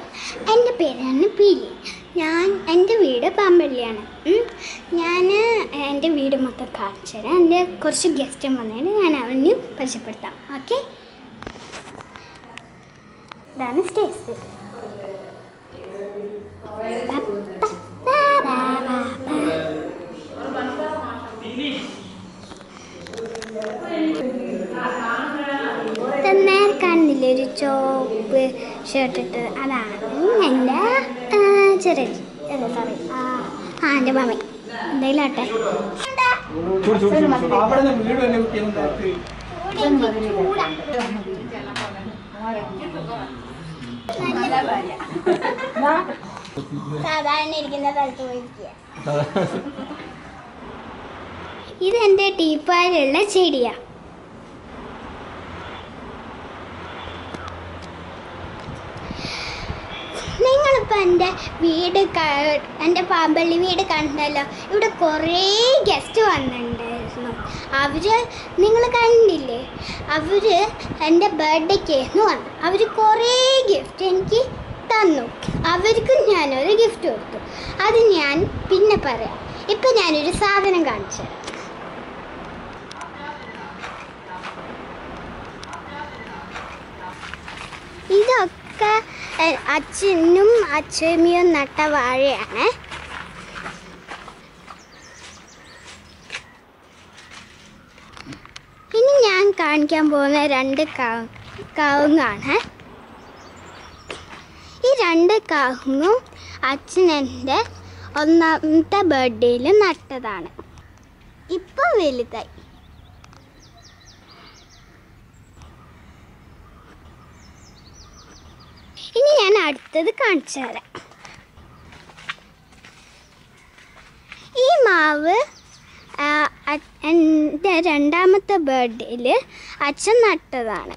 എൻ്റെ പേരാണ് പീലി ഞാൻ എൻ്റെ വീട് പാമ്പള്ളിയാണ് ഉം. ഞാൻ എൻ്റെ വീട് മൊത്തം കാണിച്ചു തരാം എൻ്റെ കുറച്ച് ഗസ്റ്റും വന്നതിന് ഞാൻ അവനെയും പരിചയപ്പെടുത്താം ഓക്കെ ഇതാണ് സ്റ്റേജ് നേരെ കണ്ണില്ലേ ഒരു ചോപ്പ് ഷർട്ട് ഇട്ട് അതാണ് എൻ്റെ ചെറിയ സോറി ആ എൻ്റെ മമ്മി എന്തായാലും ആട്ടെ അവിടെ നിന്ന് വീട് തന്നെ കുട്ടിയൊന്നും താത്തി സാധാരണ ഇരിക്കുന്ന സ്ഥലത്ത് പോയിരിക്കുക ഇത് എൻ്റെ ടീപ്പായിലുള്ള ചെടിയാ നിങ്ങളിപ്പോൾ എൻ്റെ വീട് ക- എൻ്റെ പാമ്പള്ളി വീട് കണ്ടല്ലോ ഇവിടെ കുറേ ഗസ്റ്റ് വന്നിട്ടുണ്ടായിരുന്നു അവർ നിങ്ങൾ കണ്ടില്ലേ അവർ എൻ്റെ ബർത്ത്ഡേക്കായിരുന്നു വന്നു അവർ കുറേ ഗിഫ്റ്റ് എനിക്ക് തന്നു അവർക്കും ഞാനൊരു ഗിഫ്റ്റ് കൊടുത്തു അത് ഞാൻ പിന്നെ പറയാം ഇപ്പം ഞാനൊരു സാധനം കാണിച്ചു തരാം. ഇതൊക്കെ എ, അച്ഛനും അച്ഛമ്മയും നട്ട വാഴയാണ് ഇനി ഞാൻ കാണിക്കാൻ പോകുന്ന രണ്ട് കാ- കവുങ്ങാണ് ഈ രണ്ട് കവുങ്ങും അച്ഛൻ എൻ്റെ ഒന്നാമത്തെ ബർത്ത്ഡേയിൽ നട്ടതാണ് ഇപ്പം വലുതായി ഇനി ഞാൻ അടുത്തത് കാണിച്ചു തരാം ഈ മാവ് ആ, അ- എൻ്റെ രണ്ടാമത്തെ ബർത്ത്ഡേയിൽ അച്ഛൻ നട്ടതാണ്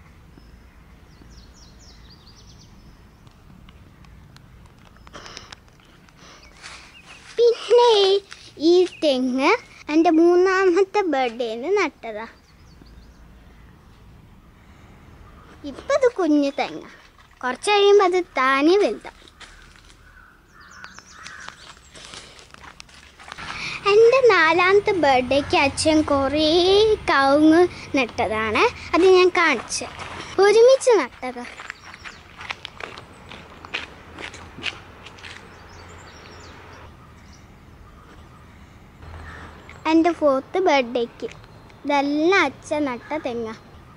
പിന്നെ ഈ തെങ്ങ് എൻ്റെ മൂന്നാമത്തെ ബർത്ത്ഡേന്ന് നട്ടതാ ഇപ്പം ഇത് കുഞ്ഞു തെങ്ങ കുറച്ച് കഴിയുമ്പോൾ അത് താനേ വലുതാവും എൻ്റെ നാലാമത്തെ ബർത്ത്ഡേക്ക് അച്ഛൻ കുറേ കവുങ്ങ് നട്ടതാണ് അത് ഞാൻ കാണിച്ചു ഒരുമിച്ച് നട്ടതാ എൻ്റെ ഫോർത്ത് ബർത്ത്ഡേക്ക് ഇതെല്ലാം അച്ഛൻ നട്ട തെങ്ങ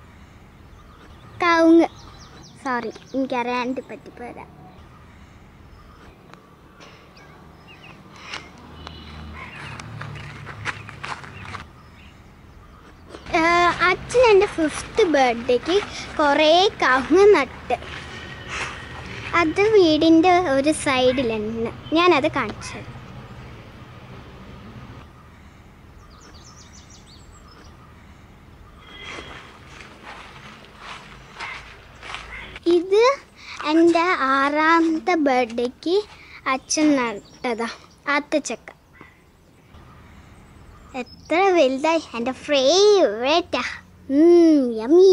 കവുങ്ങ് സോറി എനിക്കറിയാണ്ട് പറ്റിപ്പോരാ അച്ഛൻ എൻ്റെ ഫിഫ്ത്ത് ബർത്ത്ഡേക്ക് കുറേ കവുങ്ങ് നട്ട് അത് വീടിൻ്റെ ഒരു സൈഡിലുണ്ട് ഞാനത് കാണിച്ചത് ഇത് എൻ്റെ ആറാമത്തെ ബർത്ത്ഡേക്ക് അച്ഛൻ നട്ടതാ ആത്തച്ചക്ക എത്ര വലുതായി എൻ്റെ ഫേവറേറ്റാ യമീ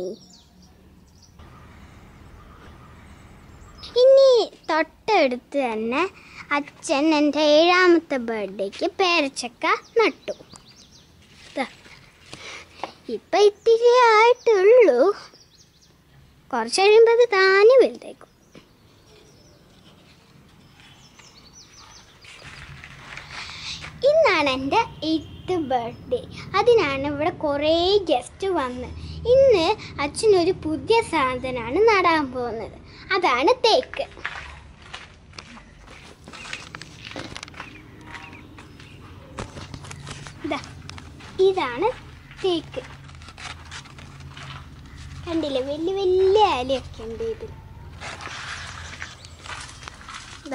ഇനി തൊട്ടടുത്ത് തന്നെ അച്ഛൻ എൻ്റെ ഏഴാമത്തെ ബർത്ത്ഡേക്ക് പേരച്ചക്ക നട്ടു ദാ. ഇപ്പം ഇത്തിരി ആയിട്ടുള്ളൂ കുറച്ച് കഴിയുമ്പോൾ അത് താനെ വലുതേക്കും ഇന്നാണ് എൻ്റെ എയ്ത്ത് ബർത്ത്ഡേ അതിനാണ് ഇവിടെ കുറേ ഗസ്റ്റ് വന്ന് ഇന്ന് അച്ഛനൊരു പുതിയ സാധനമാണ് നടാൻ പോകുന്നത് അതാണ് തേക്ക് ദാ, ഇതാണ് തേക്ക് കണ്ടില്ലേ വലിയ വലിയ ഇലയൊക്കെ ഉണ്ട് ഇത് ദാ.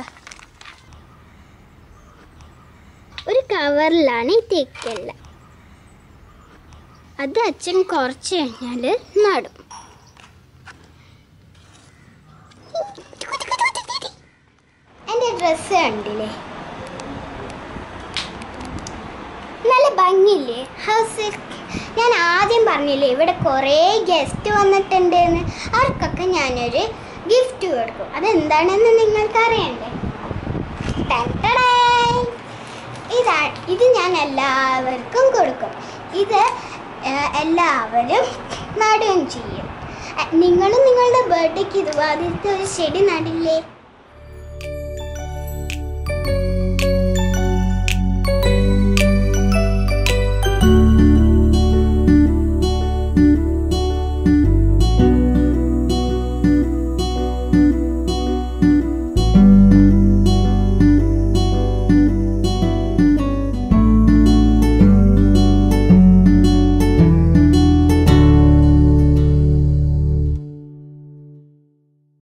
ഒരു കവറിലാണ് ഈ തേക്കല്ല അത് അച്ഛൻ കുറച്ച് കഴിഞ്ഞാൽ നടും എൻ്റെ ഡ്രസ്സ് കണ്ടില്ലേ നല്ല ഭംഗിയില്ലേ ഹൗസ് ഞാൻ ആദ്യം പറഞ്ഞില്ലേ ഇവിടെ കുറേ ഗസ്റ്റ് വന്നിട്ടുണ്ടെന്ന് അവർക്കൊക്കെ ഞാനൊരു ഗിഫ്റ്റ് ഗിഫ്റ്റ് കൊടുക്കും അതെന്താണെന്ന് നിങ്ങൾക്ക് അറിയണ്ടേ ടട്ടടേ. ഇതാ ഇത് ഞാൻ എല്ലാവർക്കും കൊടുക്കും ഇത് ആ, എല്ലാവരും നടുകയും ചെയ്യും അ, നിങ്ങളും നിങ്ങളുടെ ബർത്ത്ഡേക്ക് ഇതുപോലത്തെ ഒരു ചെടി നടില്ലേ